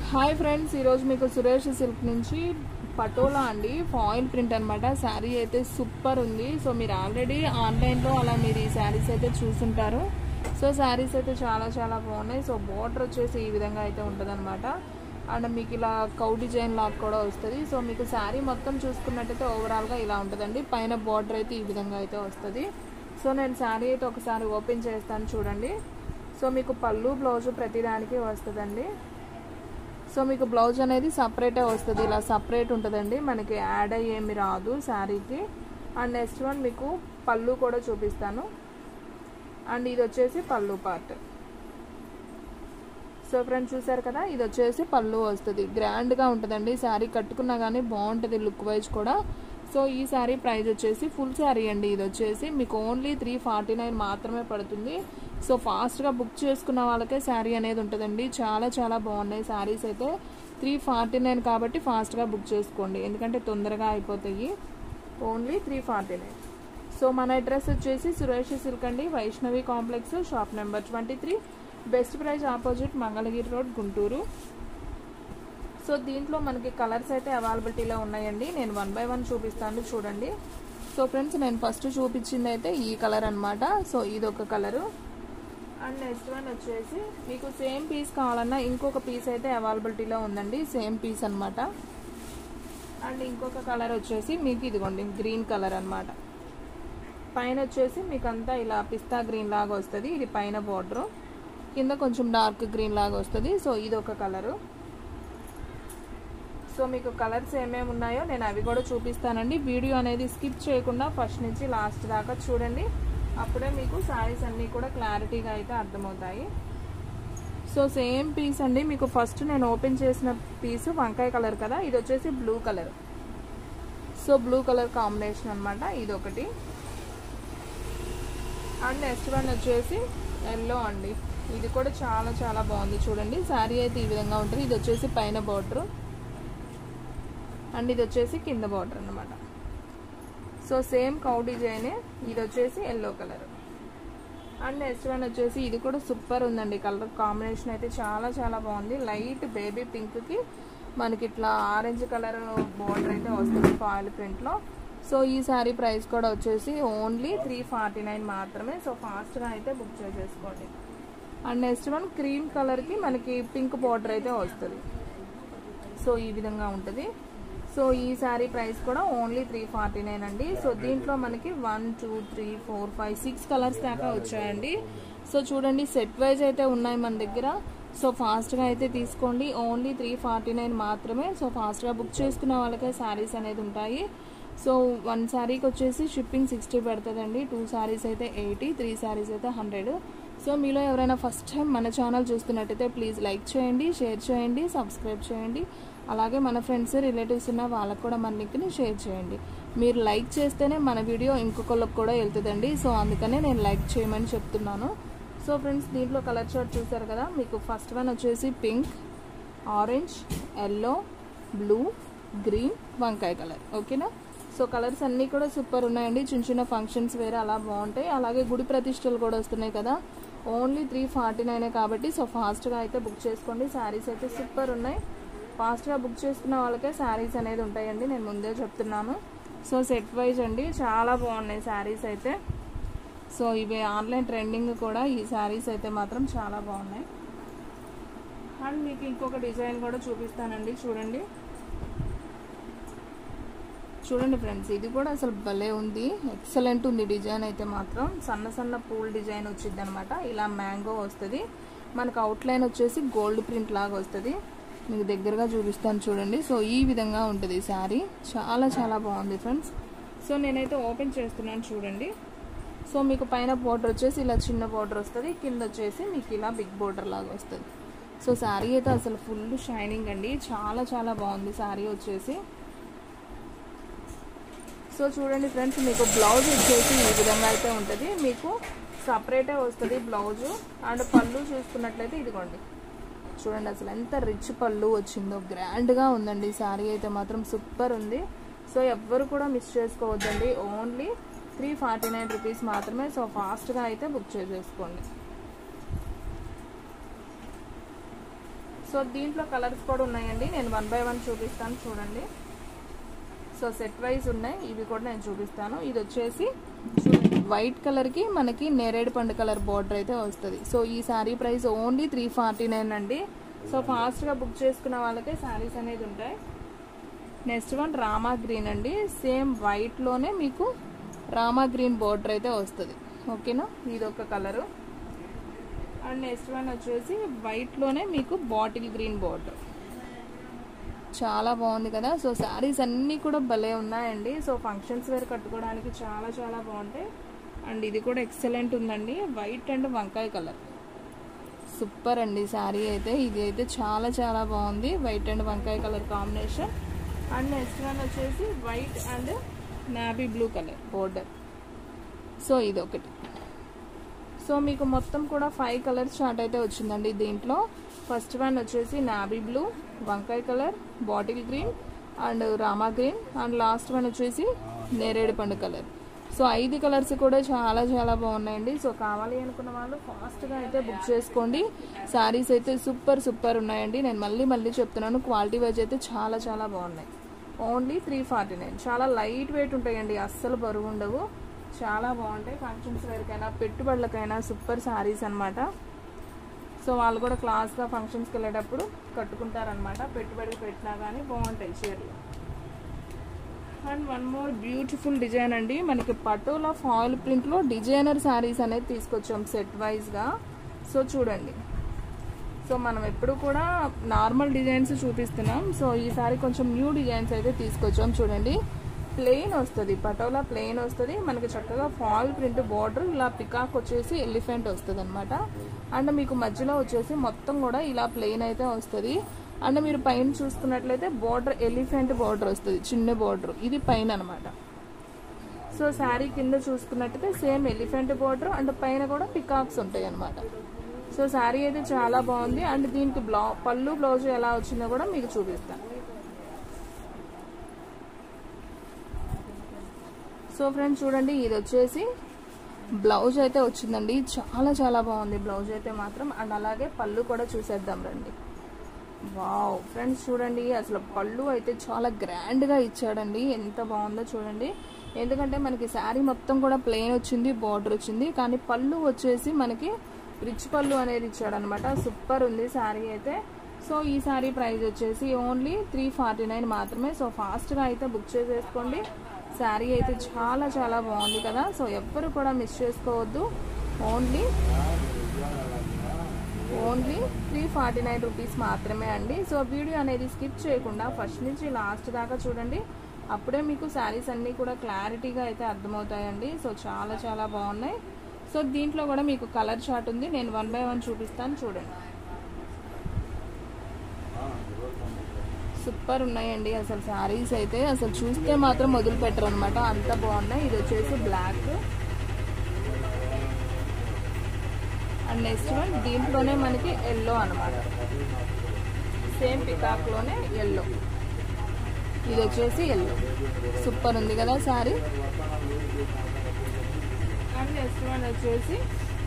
hi friends ఈరోజు మీకు Suresh silk నుంచి పటోలా అండి ఫాయిల్ ప్రింట్ అనమాట శారీ అయితే సూపర్ ఉంది సో మీరు ఆల్రెడీ ఆన్లైన్లో అలా మీరు ఈ శారీస్ అయితే చూసుంటారు సో శారీస్ అయితే చాలా చాలా బాగున్నాయి సో బార్డర్ వచ్చేసి ఈ విధంగా అయితే ఉంటుంది అండ్ మీకు ఇలా కౌ డిజైన్ లాగా కూడా వస్తుంది సో మీకు శారీ మొత్తం చూసుకున్నట్టయితే ఓవరాల్గా ఇలా ఉంటుందండి పైన బార్డర్ అయితే ఈ విధంగా అయితే వస్తుంది సో నేను శారీ అయితే ఒకసారి ఓపెన్ చేస్తాను చూడండి సో మీకు పళ్ళు బ్లౌజ్ ప్రతిదానికి వస్తుందండి సో మీకు బ్లౌజ్ అనేది సపరేటే వస్తుంది ఇలా సపరేట్ ఉంటుందండి మనకి యాడ్ అయ్యి ఏమి రాదు శారీకి అండ్ నెక్స్ట్ వన్ మీకు పళ్ళు కూడా చూపిస్తాను అండ్ ఇది వచ్చేసి పళ్ళు పార్ట్ సో ఫ్రెండ్స్ చూసారు కదా ఇది వచ్చేసి పళ్ళు వస్తుంది గ్రాండ్గా ఉంటుందండి శారీ కట్టుకున్నా కానీ బాగుంటుంది లుక్ వైజ్ కూడా సో ఈ శారీ ప్రైస్ వచ్చేసి ఫుల్ శారీ అండి ఇది వచ్చేసి మీకు ఓన్లీ త్రీ ఫార్టీ నైన్ మాత్రమే పడుతుంది సో ఫాస్ట్గా బుక్ చేసుకున్న వాళ్ళకే శారీ అనేది ఉంటుందండి చాలా చాలా బాగున్నాయి శారీస్ అయితే త్రీ ఫార్టీ నైన్ కాబట్టి ఫాస్ట్గా బుక్ చేసుకోండి ఎందుకంటే తొందరగా అయిపోతాయి only three forty nine so మన అడ్రస్ వచ్చేసి సురేష్ సిల్క్ అండి Vaishnavi complex shop number twenty three best price opposite Mangalagiri road Guntur so దీంట్లో మనకి కలర్స్ అయితే అవైలబిలిటీలో ఉన్నాయండి నేను వన్ బై వన్ చూపిస్తాను చూడండి సో ఫ్రెండ్స్ నేను ఫస్ట్ చూపించింది అయితే ఈ కలర్ అనమాట సో ఇది ఒక కలరు అండ్ నెక్స్ట్ వన్ వచ్చేసి మీకు సేమ్ పీస్ కావాలన్నా ఇంకొక పీస్ అయితే అవైలబిలిటీలో ఉందండి సేమ్ పీస్ అనమాట అండ్ ఇంకొక కలర్ వచ్చేసి మీకు ఇదిగోండి గ్రీన్ కలర్ అనమాట పైన వచ్చేసి మీకు అంతా ఇలా పిస్తా గ్రీన్ లాగా వస్తుంది ఇది పైన బార్డరు కింద కొంచెం డార్క్ గ్రీన్ లాగా వస్తుంది సో ఇది ఒక కలరు సో మీకు కలర్స్ ఏమేమి ఉన్నాయో నేను అవి కూడా చూపిస్తానండి వీడియో అనేది స్కిప్ చేయకుండా ఫస్ట్ నుంచి లాస్ట్ దాకా చూడండి అప్పుడే మీకు శారీస్ అన్నీ కూడా క్లారిటీగా అయితే అర్థమవుతాయి సో సేమ్ పీస్ అండి మీకు ఫస్ట్ నేను ఓపెన్ చేసిన పీస్ వంకాయ కలర్ కదా ఇది వచ్చేసి blue colour so blue colour combination అనమాట ఇది ఒకటి అండ్ నెక్స్ట్ వన్ వచ్చేసి ఎల్లో అండి ఇది కూడా చాలా చాలా బాగుంది చూడండి శారీ అయితే ఈ విధంగా ఉంటుంది ఇది వచ్చేసి పైన బార్డర్ అండ్ ఇది వచ్చేసి కింద బార్డర్ అనమాట సో సేమ్ కౌ డిజైన్ ఇది వచ్చేసి yellow colour and next one వచ్చేసి ఇది కూడా సూపర్ ఉందండి కలర్ కాంబినేషన్ అయితే చాలా చాలా బాగుంది లైట్ బేబీ పింక్కి మనకి ఇట్లా ఆరెంజ్ కలర్ బార్డర్ అయితే వస్తుంది ఫాయిల్ ప్రింట్లో సో ఈ శారీ ప్రైస్ కూడా వచ్చేసి ఓన్లీ త్రీ ఫార్టీ నైన్ మాత్రమే సో ఫాస్ట్గా అయితే బుక్ చేసేసుకోండి అండ్ నెక్స్ట్ వన్ క్రీమ్ కలర్కి మనకి పింక్ బార్డర్ అయితే వస్తుంది సో ఈ విధంగా ఉంటుంది సో ఈ శారీ ప్రైస్ కూడా ఓన్లీ త్రీ ఫార్టీ నైన్ అండి సో దీంట్లో మనకి one two three four five six colours దాకా వచ్చాయండి సో చూడండి సెట్ వైజ్ అయితే ఉన్నాయి మన దగ్గర సో ఫాస్ట్గా అయితే తీసుకోండి ఓన్లీ త్రీ ఫార్టీ నైన్ మాత్రమే సో ఫాస్ట్గా బుక్ చేసుకున్న వాళ్ళకే శారీస్ అనేది ఉంటాయి సో వన్ శారీకి వచ్చేసి షిప్పింగ్ సిక్స్టీ పడుతుందండి టూ శారీస్ అయితే ఎయిటీ త్రీ శారీస్ అయితే హండ్రెడ్ సో మీలో ఎవరైనా ఫస్ట్ టైం మన ఛానల్ చూస్తున్నట్టయితే ప్లీజ్ లైక్ చేయండి షేర్ చేయండి సబ్స్క్రైబ్ చేయండి అలాగే మన ఫ్రెండ్స్ రిలేటివ్స్ ఉన్న వాళ్ళకు కూడా మన లింక్ని షేర్ చేయండి మీరు లైక్ చేస్తేనే మన వీడియో ఇంకొకళ్ళకి కూడా వెళ్తుందండి సో అందుకనే నేను లైక్ చేయమని చెప్తున్నాను సో ఫ్రెండ్స్ దీంట్లో కలర్ చార్ట్ చూసారు కదా మీకు ఫస్ట్ వన్ వచ్చేసి pink orange yellow blue green వంకాయ కలర్ ఓకేనా సో కలర్స్ అన్నీ కూడా సూపర్ ఉన్నాయండి చిన్న చిన్న ఫంక్షన్స్ వేరే అలా బాగుంటాయి అలాగే గుడి ప్రతిష్టలు కూడా వస్తున్నాయి కదా ఓన్లీ త్రీ ఫార్టీ నైనే కాబట్టి సో ఫాస్ట్గా అయితే బుక్ చేసుకోండి శారీస్ అయితే సూపర్ ఉన్నాయి ఫాస్ట్గా బుక్ చేసుకున్న వాళ్ళకే శారీస్ అనేది ఉంటాయండి నేను ముందే చెప్తున్నాను సో సెట్ వైజ్ అండి చాలా బాగున్నాయి శారీస్ అయితే సో ఇవి ఆన్లైన్ ట్రెండింగ్ కూడా ఈ శారీస్ అయితే మాత్రం చాలా బాగున్నాయి అండ్ మీకు ఇంకొక డిజైన్ కూడా చూపిస్తానండి చూడండి చూడండి ఫ్రెండ్స్ ఇది కూడా అసలు భలే ఉంది ఎక్సలెంట్ ఉంది డిజైన్ అయితే మాత్రం సన్న సన్న పూల్ డిజైన్ వచ్చింది అనమాట ఇలా మ్యాంగో వస్తుంది మనకు అవుట్లైన్ వచ్చేసి గోల్డ్ ప్రింట్ లాగా వస్తుంది మీకు దగ్గరగా చూపిస్తాను చూడండి సో ఈ విధంగా ఉంటుంది శారీ చాలా చాలా బాగుంది ఫ్రెండ్స్ సో నేనైతే ఓపెన్ చేస్తున్నాను చూడండి సో మీకు పైన బోర్డర్ వచ్చేసి ఇలా చిన్న బోర్డర్ వస్తుంది కింద వచ్చేసి మీకు ఇలా బిగ్ బోర్డర్ లాగా వస్తుంది సో శారీ అయితే అసలు ఫుల్ షైనింగ్ అండి చాలా చాలా బాగుంది శారీ వచ్చేసి సో చూడండి ఫ్రెండ్స్ మీకు బ్లౌజ్ వచ్చేసి ఈ విధంగా అయితే ఉంటుంది మీకు సపరేటే వస్తుంది బ్లౌజు అండ్ పళ్ళు చూసుకున్నట్లయితే ఇదిగోండి చూడండి అసలు ఎంత రిచ్ పళ్ళు వచ్చిందో గ్రాండ్గా ఉందండి శారీ అయితే మాత్రం సూపర్ ఉంది సో ఎవ్వరు కూడా మిస్ చేసుకోవద్దండి only three forty nine rupees మాత్రమే సో ఫాస్ట్గా అయితే బుక్ చేసేసుకోండి సో దీంట్లో కలర్స్ కూడా ఉన్నాయండి నేను వన్ బై వన్ చూపిస్తాను చూడండి సో సెట్ వైజ్ ఉన్నాయి ఇవి కూడా నేను చూపిస్తాను ఇది వచ్చేసి చూడండి వైట్ కలర్కి మనకి నేరేడు పండు కలర్ బార్డర్ అయితే వస్తుంది సో ఈ sari price only three forty nine అండి సో ఫాస్ట్గా బుక్ చేసుకున్న వాళ్ళకే శారీస్ అనేది ఉంటాయి నెక్స్ట్ వన్ రామా గ్రీన్ అండి సేమ్ వైట్లోనే మీకు రామా గ్రీన్ బార్డర్ అయితే వస్తుంది ఓకేనా ఇది ఒక కలరు అండ్ నెక్స్ట్ వన్ వచ్చేసి వైట్లోనే మీకు బాటిల్ గ్రీన్ బార్డర్ చాలా బాగుంది కదా సో శారీస్ అన్నీ కూడా భలే ఉన్నాయండి సో ఫంక్షన్స్ వేర్ కట్టుకోవడానికి చాలా చాలా బాగుంటాయి అండ్ ఇది కూడా ఎక్సలెంట్ ఉందండి వైట్ అండ్ వంకాయ కలర్ సూపర్ అండి శారీ అయితే ఇది అయితే చాలా చాలా బాగుంది వైట్ అండ్ వంకాయ colour combination and next one వచ్చేసి white and navy blue colour border so ఇది ఒకటి సో మీకు మొత్తం కూడా ఫైవ్ కలర్స్ చార్ట్ అయితే వచ్చిందండి దీంట్లో ఫస్ట్ వన్ వచ్చేసి నాబీ బ్లూ వంకాయ colour bottle green and Rama green and last one వచ్చేసి నేరేడు పండు కలర్ సో ఐదు కలర్స్ కూడా చాలా చాలా బాగున్నాయండి సో కావాలి అనుకున్న వాళ్ళు ఫాస్ట్గా అయితే బుక్ చేసుకోండి శారీస్ అయితే సూపర్ సూపర్ ఉన్నాయండి నేను మళ్ళీ మళ్ళీ చెప్తున్నాను క్వాలిటీ వైజ్ అయితే చాలా చాలా బాగున్నాయి ఓన్లీ త్రీ ఫార్టీ నైన్ చాలా లైట్ వెయిట్ ఉంటాయండి అస్సలు బరువు ఉండవు చాలా బాగుంటాయి ఫంక్షన్స్ వేరుకైనా పెట్టుబడులకైనా సూపర్ శారీస్ అనమాట సో వాళ్ళు కూడా క్లాస్గా ఫంక్షన్స్కి వెళ్ళేటప్పుడు కట్టుకుంటారనమాట పెట్టుబడికి పెట్టినా కానీ బాగుంటాయి చీరలు and one more beautiful design అండి మనకి పటోలా ఫాయిల్ ప్రింట్లో డిజైనర్ శారీస్ అనేది తీసుకొచ్చాం సెట్ వైజ్గా సో చూడండి సో మనం ఎప్పుడు కూడా నార్మల్ డిజైన్స్ చూపిస్తున్నాం సో ఈసారి కొంచెం న్యూ డిజైన్స్ అయితే తీసుకొచ్చాం చూడండి ప్లెయిన్ వస్తుంది పటోలా ప్లెయిన్ వస్తుంది మనకి చక్కగా ఫాల్ ప్రింట్ బార్డర్ ఇలా పికాక్ వచ్చేసి ఎలిఫెంట్ వస్తుంది అనమాట అండ్ మీకు మధ్యలో వచ్చేసి మొత్తం కూడా ఇలా ప్లెయిన్ అయితే వస్తుంది అండ్ మీరు పైన చూసుకున్నట్లయితే బార్డర్ ఎలిఫెంట్ బార్డర్ వస్తుంది చిన్న బార్డర్ ఇది పైన అనమాట సో శారీ కింద చూసుకున్నట్టయితే సేమ్ ఎలిఫెంట్ బార్డర్ అండ్ పైన కూడా పికాక్స్ ఉంటాయి అనమాట సో శారీ అయితే చాలా బాగుంది అండ్ దీనికి బ్లౌ పళ్ళు బ్లౌజ్ ఎలా వచ్చిందో కూడా మీకు చూపిస్తాను సో ఫ్రెండ్స్ చూడండి ఇది వచ్చేసి బ్లౌజ్ అయితే వచ్చిందండి చాలా చాలా బాగుంది బ్లౌజ్ అయితే మాత్రం అండ్ అలాగే పళ్ళు కూడా చూసేద్దాం రండి వావ్ ఫ్రెండ్స్ చూడండి అసలు పళ్ళు అయితే చాలా గ్రాండ్గా ఇచ్చాడండి ఎంత బాగుందో చూడండి ఎందుకంటే మనకి శారీ మొత్తం కూడా ప్లెయిన్ వచ్చింది బార్డర్ వచ్చింది కానీ పళ్ళు వచ్చేసి మనకి రిచ్ పళ్ళు అనేది ఇచ్చాడనమాట సూపర్ ఉంది శారీ అయితే సో ఈ శారీ ప్రైస్ వచ్చేసి ఓన్లీ త్రీ ఫార్టీ నైన్ మాత్రమే సో ఫాస్ట్గా అయితే బుక్ చేసేసుకోండి శారీ అయితే చాలా చాలా బాగుంది కదా సో ఎవ్వరు కూడా మిస్ చేసుకోవద్దు only only three forty nine rupees మాత్రమే అండి సో వీడియో అనేది స్కిప్ చేయకుండా ఫస్ట్ నుంచి లాస్ట్ దాకా చూడండి అప్పుడే మీకు శారీస్ అన్నీ కూడా క్లారిటీగా అయితే అర్థమవుతాయండి సో చాలా చాలా బాగున్నాయి సో దీంట్లో కూడా మీకు కలర్ చార్ట్ ఉంది నేను వన్ బై వన్ చూపిస్తాను చూడండి సూపర్ ఉన్నాయండి అసలు శారీస్ అయితే అసలు చూస్తే మాత్రం వదిలిపెట్టరు అనమాట అంత బాగున్నాయి ఇది వచ్చేసి బ్లాక్ అండ్ నెక్స్ట్ వన్ దీంట్లోనే మనకి ఎల్లో అనమాట సేమ్ పికాక్లోనే ఎల్లో ఇది వచ్చేసి ఎల్లో సూపర్ ఉంది కదా శారీ అండ్ నెక్స్ట్ వన్ వచ్చేసి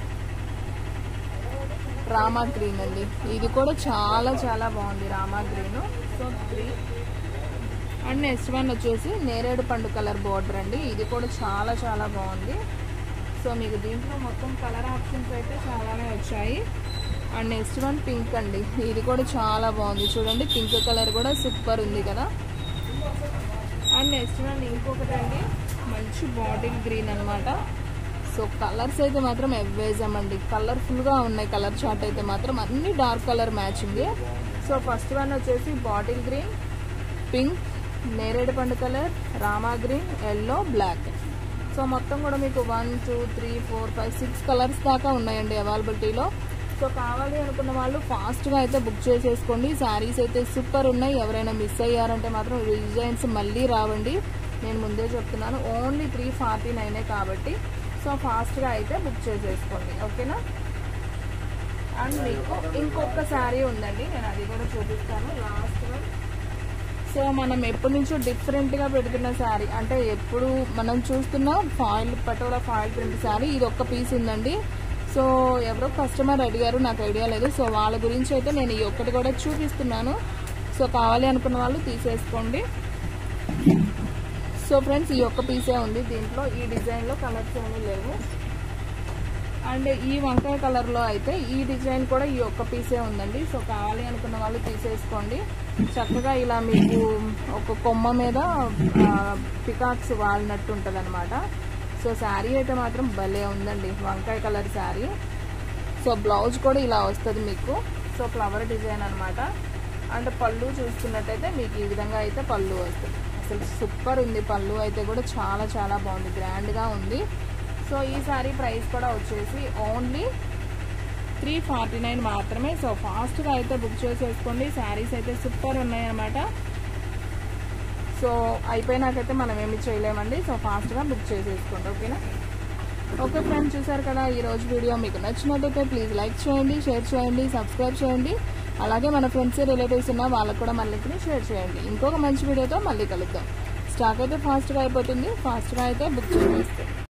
రామా గ్రీన్ అండి ఇది కూడా చాలా చాలా బాగుంది Rama green so three and next one వచ్చేసి నేరేడు పండు కలర్ బార్డర్ అండి ఇది కూడా చాలా చాలా బాగుంది సో మీకు దీంట్లో మొత్తం కలర్ ఆప్షన్స్ అయితే చాలానే వచ్చాయి అండ్ నెక్స్ట్ వన్ పింక్ అండి ఇది కూడా చాలా బాగుంది చూడండి పింక్ కలర్ కూడా సూపర్ ఉంది కదా అండ్ నెక్స్ట్ వన్ ఇంకొకటి అండి మంచి బాటిల్ గ్రీన్ అనమాట సో కలర్స్ అయితే మాత్రం ఎవ్వేజం అండి కలర్ఫుల్గా ఉన్నాయి కలర్ చార్ట్ అయితే మాత్రం అన్ని dark colour matching so first one వచ్చేసి బాటిల్ గ్రీన్ పింక్ నేరేడు పండు colour Rama green yellow black so మొత్తం కూడా మీకు one two three four five six colours దాకా ఉన్నాయండి అవైలబిలిటీలో సో కావాలి అనుకున్న వాళ్ళు ఫాస్ట్గా అయితే బుక్ చేసేసుకోండి శారీస్ అయితే సూపర్ ఉన్నాయి ఎవరైనా మిస్ అయ్యారంటే మాత్రం డిజైన్స్ మళ్ళీ రావండి నేను ముందే చెప్తున్నాను ఓన్లీ త్రీ ఫార్టీ నైనే కాబట్టి సో ఫాస్ట్గా అయితే బుక్ చేసేసుకోండి ఓకేనా అండ్ మీకు ఇంకొక శారీ ఉందండి నేను అది కూడా చూపిస్తాను లాస్ట్ వన్ సో మనం ఎప్పటి నుంచో డిఫరెంట్గా పెడుతున్న శారీ అంటే ఎప్పుడు మనం చూస్తున్న foil patola foil print sari ఇది ఒక్క పీస్ ఉందండి సో ఎవరో కస్టమర్ అడిగారు నాకు ఐడియా లేదు సో వాళ్ళ గురించి అయితే నేను ఈ ఒక్కటి కూడా చూపిస్తున్నాను సో కావాలి అనుకున్న వాళ్ళు తీసేసుకోండి సో ఫ్రెండ్స్ ఈ ఒక్క పీసే ఉంది దీంట్లో ఈ డిజైన్లో కలర్స్ ఏమీ లేవు అండ్ ఈ వంకాయ కలర్లో అయితే ఈ డిజైన్ కూడా ఈ ఒక్క పీసే ఉందండి సో కావాలి అనుకున్న వాళ్ళు తీసేసుకోండి చక్కగా ఇలా మీకు ఒక కొమ్మ మీద పికాక్స్ వాడినట్టు ఉంటుంది అనమాట సో శారీ అయితే మాత్రం భలే ఉందండి వంకాయ కలర్ శారీ సో బ్లౌజ్ కూడా ఇలా వస్తుంది మీకు సో ఫ్లవర్ డిజైన్ అనమాట అండ్ పళ్ళు చూసుకున్నట్టయితే మీకు ఈ విధంగా అయితే పళ్ళు వస్తుంది అసలు సూపర్ ఉంది పళ్ళు అయితే కూడా చాలా చాలా బాగుంది గ్రాండ్గా ఉంది సో ఈ సారీ ప్రైస్ కూడా వచ్చేసి ఓన్లీ త్రీ ఫార్టీ నైన్ మాత్రమే సో ఫాస్ట్గా అయితే బుక్ చేసేసుకోండి శారీస్ అయితే సూపర్ ఉన్నాయన్నమాట సో అయిపోయినాకైతే మనం ఏమి చేయలేమండి సో ఫాస్ట్గా బుక్ చేసేసుకోండి ఓకేనా ఓకే ఫ్రెండ్స్ చూసారు కదా ఈ రోజు వీడియో మీకు నచ్చినట్టయితే ప్లీజ్ లైక్ చేయండి షేర్ చేయండి సబ్స్క్రైబ్ చేయండి అలాగే మన ఫ్రెండ్స్ రిలేటివ్స్ ఉన్న వాళ్ళకు కూడా మళ్ళీ షేర్ చేయండి ఇంకొక మంచి వీడియోతో మళ్ళీ కలుద్దాం స్టాక్ అయితే ఫాస్ట్గా అయిపోతుంది ఫాస్ట్గా అయితే బుక్ చేసేస్తాం